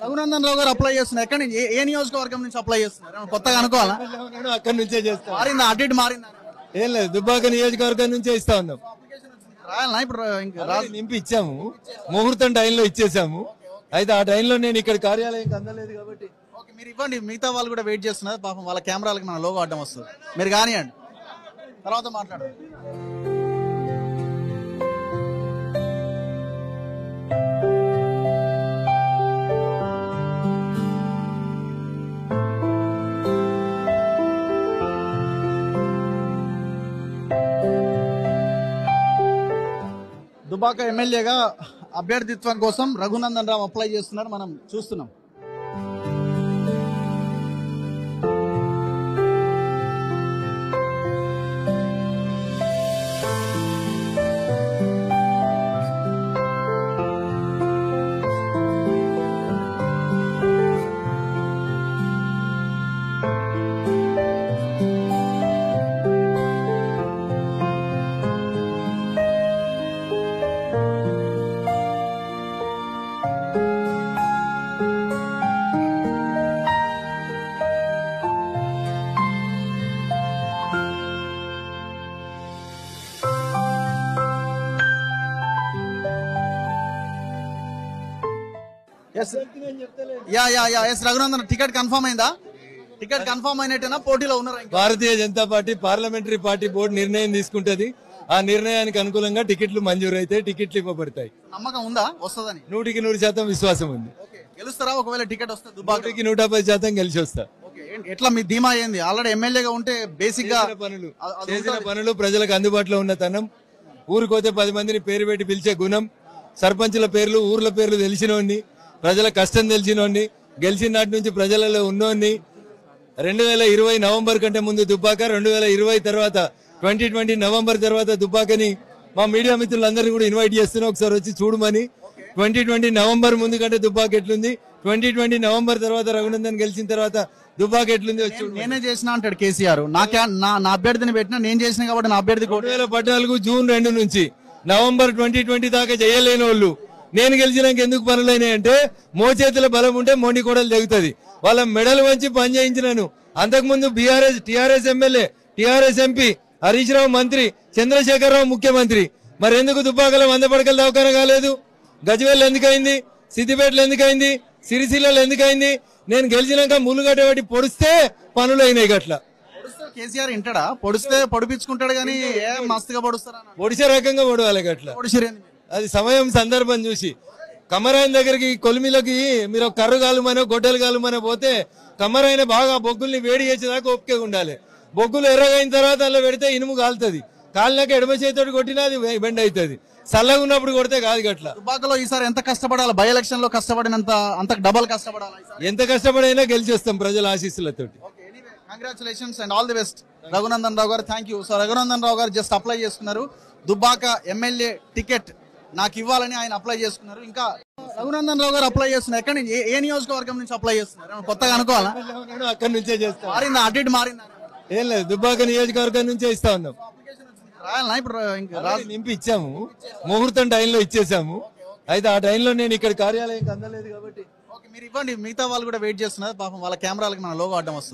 రఘునందన్ రావు గారు అప్లై చేస్తున్నారు ఎక్కడి నుంచి ఏ- ఏ నియోజకవర్గం నుంచి అప్లై చేస్తున్నారు ఏమన్నా కొత్తగా అనుకోవాలా నేను అక్కడి నుంచే చేస్తాను మారిందా అటు ఇటు మారిందా ఏం లేదు దుబ్బాక నియోజకవర్గం నుంచే ఇస్తా ఉన్నాం రాయాలనా ఇప్పుడు ఇంకా రాజు రాజు నింపి ఇచ్చాము ముహూర్తం టైంలో ఇచ్చేసాము అయితే ఆ టైంలో నేను ఇక్కడ కార్యాలయం అందలేదు కాబట్టి ఓకే మీరు ఇవ్వండి మిగతా వాళ్ళు కూడా వెయిట్ చేస్తున్నారు పాపం వాళ్ళ కెమెరాలకి మన లోగో అడ్డం వస్తుంది మీరు కానివ్వండి తర్వాత మాట్లాడండి దుబాక ఎమ్మెల్యేగా అభ్యర్థిత్వం కోసం రఘునందన్ రావు అప్లై చేస్తున్నారు మనం చూస్తున్నాం yes yeah yeah yeah yes Raghunandan ticket confirm అయిందా టికెట్ కన్ఫర్మ్ అయినట్టేనా పోటీలో ఉన్నారా ఇంకా Bharatiya Janata Party parliamentary party board నిర్ణయం తీసుకుంటది ఆ నిర్ణయానికి అనుకూలంగా టికెట్లు మంజూరు అయితే టికెట్లు ఇవ్వబడతాయి నమ్మకం ఉందా వస్తుందని నూటికి నూరు శాతం విశ్వాసం ఉంది ఓకే గెలుస్తారా ఒకవేళ టికెట్ వస్తే దుబాక నూటికి నూట పది శాతం గెలిచి వస్తా ఓకే ఏంటి- ఎట్లా మీ ధీమా ఏంది ఆల్రెడీ ఎమ్మెల్యేగా ఉంటే బేసిక్ గా చేసిన పనులు అది- అది చేసిన ఉంటది. పనులు ప్రజలకు అందుబాటులో ఉన్న తనం ఊరికోతే పది మందిని పేరు పెట్టి పిలిచే గుణం సర్పంచుల పేర్లు ఊర్ల పేర్లు తెలిసినోడిని ప్రజల కష్టం తెలిసినోడిని గెలిచిన నాటి నుంచి ప్రజలలో ఉన్నోడిని రెండు వేల ఇరవై నవంబర్ కంటే ముందు దుబ్బాక రెండు వేల ఇరవై తర్వాత ట్వంటీ ట్వంటీ నవంబర్ తర్వాత దుబ్బాకని మా మీడియా మిత్రులందరినీ కూడా ఇన్వైట్ చేస్తున్నా ఒకసారి వచ్చి చూడమని ట్వంటీ ట్వంటీ నవంబర్ ముందు కంటే దుబ్బాక ఎట్లుంది ట్వంటీ ట్వంటీ నవంబర్ తర్వాత రఘునందన్ గెలిచిన తర్వాత దుబ్బాక ఎట్లుంది వచ్చి చూడమని. నేనే చేసిన అంటాడు కేసీఆర్ నాకే నా నా అభ్యర్థిని పెట్టినా నేను చేసిన కాబట్టి నా అభ్యర్థి రెండు వేల పద్నాలుగు జూన్ రెండు నుంచి నవంబర్ ట్వంటీ ట్వంటీ దాకా చేయలేని వాళ్ళు నేను గెలిచినాక ఎందుకు పనులైనాయి అంటే మోచేతుల బలం ఉంటే మొండి కోడలు జరుగుతుంది వాళ్ళ మెడలు వంచి పని చేయించినాను అంతకుముందు BRS TRS MLA TRS MP Harish Rao మంత్రి చంద్రశేఖరరావు ముఖ్యమంత్రి మరి ఎందుకు దుబ్బాకలో వంద పడకల దవాఖాన కాలేదు గజ్వేల్ ఎందుకైంది సిద్దిపేటలో ఎందుకైంది సిరిసిల్లలో ఎందుకైంది నేను గెలిచినాక ములుగడ్డ పెట్టి పొడిస్తే పనులు అయినాయి గట్ల పొడిస్తే కేసీఆర్ ఇంటాడా పొడిస్తే పొడిపించుకుంటాడు కానీ ఏ మస్తుగా పొడుస్తారా పొడిచే రకంగా పొడవాలి గట్ల పొడిచిరేంది అది సమయం సందర్భం చూసి కమరాయన్ దగ్గరికి కొలిమిలకి మీరు ఒక కర్రు కాలుమనో గొడ్డలు కాలుమనో పోతే కమరాయన బాగా బొగ్గుల్ని వేడి చేసేదాకా ఓపికగా ఉండాలి బొగ్గులు ఎర్రగైన తర్వాత అందులో పెడితే ఇనుము కాలుతుంది కాలినాక ఎడమ చేతితోటి కొట్టినా అది బెండ్ అవుతుంది చల్లగా ఉన్నప్పుడు కొడితే కాదు గట్ల దుబ్బాకలో ఈసారి ఎంత కష్టపడాలి బై ఎలక్షన్ లో కష్టపడినంత అంత డబల్ కష్టపడాలి ఈసారి ఎంత కష్టపడైనా గెలిచి వస్తాం ప్రజల ఆశీస్సులతోటి congratulations and all the best Raghunandan Rao గారు thank you so Raghunandan Rao గారు జస్ట్ అప్లై చేసుకున్నారు దుబ్బాక ఎమ్మెల్యే టికెట్ నాకు ఇవ్వాలని ఆయన అప్లై చేసుకున్నారు ఇంకా రఘునందన్ రావు గారు అప్లై చేస్తున్నారు ఎక్కడి నుంచి ఏ- ఏ నియోజకవర్గం నుంచి అప్లై చేస్తున్నారు ఏమన్నా కొత్తగా అనుకోవాలా నేను అక్కడి నుంచే చేస్తాను మారిందా అటు ఇటు మారిందా ఏం లేదు దుబ్బాక నియోజకవర్గం నుంచే ఇస్తా ఉన్నాం రాయాలనా ఇప్పుడు ఇంకా రాజు రాజు నింపి ఇచ్చాము ముహూర్తం టైంలో ఇచ్చేసాము అయితే ఆ టైంలో నేను ఇక్కడ కార్యాలయం అందలేదు కాబట్టి ఓకే మీరు ఇవ్వండి మిగతా వాళ్ళు కూడా వెయిట్ చేస్తున్నారు పాపం వాళ్ళ కెమెరాలకి మన లోగో అడ్డం వస్తుంది